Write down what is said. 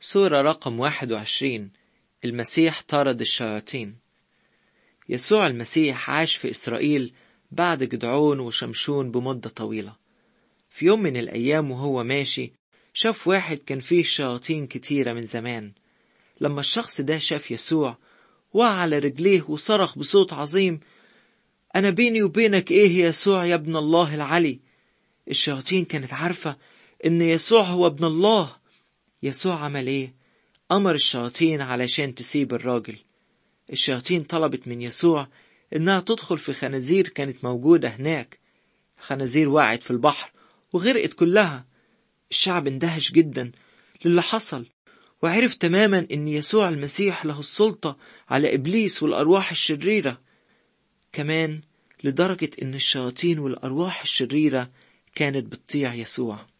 سورة رقم 21 المسيح طارد الشياطين يسوع المسيح عاش في إسرائيل بعد جدعون وشمشون بمدة طويلة في يوم من الأيام وهو ماشي شاف واحد كان فيه شياطين كتيرة من زمان لما الشخص ده شاف يسوع وقع على رجليه وصرخ بصوت عظيم أنا بيني وبينك إيه يا يسوع يا ابن الله العلي الشياطين كانت عارفة إن يسوع هو ابن الله يسوع عمل إيه؟ أمر الشياطين علشان تسيب الراجل الشياطين طلبت من يسوع إنها تدخل في خنازير كانت موجودة هناك خنازير وقعت في البحر وغرقت كلها الشعب اندهش جدا للي حصل وعرف تماما ان يسوع المسيح له السلطة على ابليس والارواح الشريرة كمان لدرجة ان الشياطين والارواح الشريرة كانت بتطيع يسوع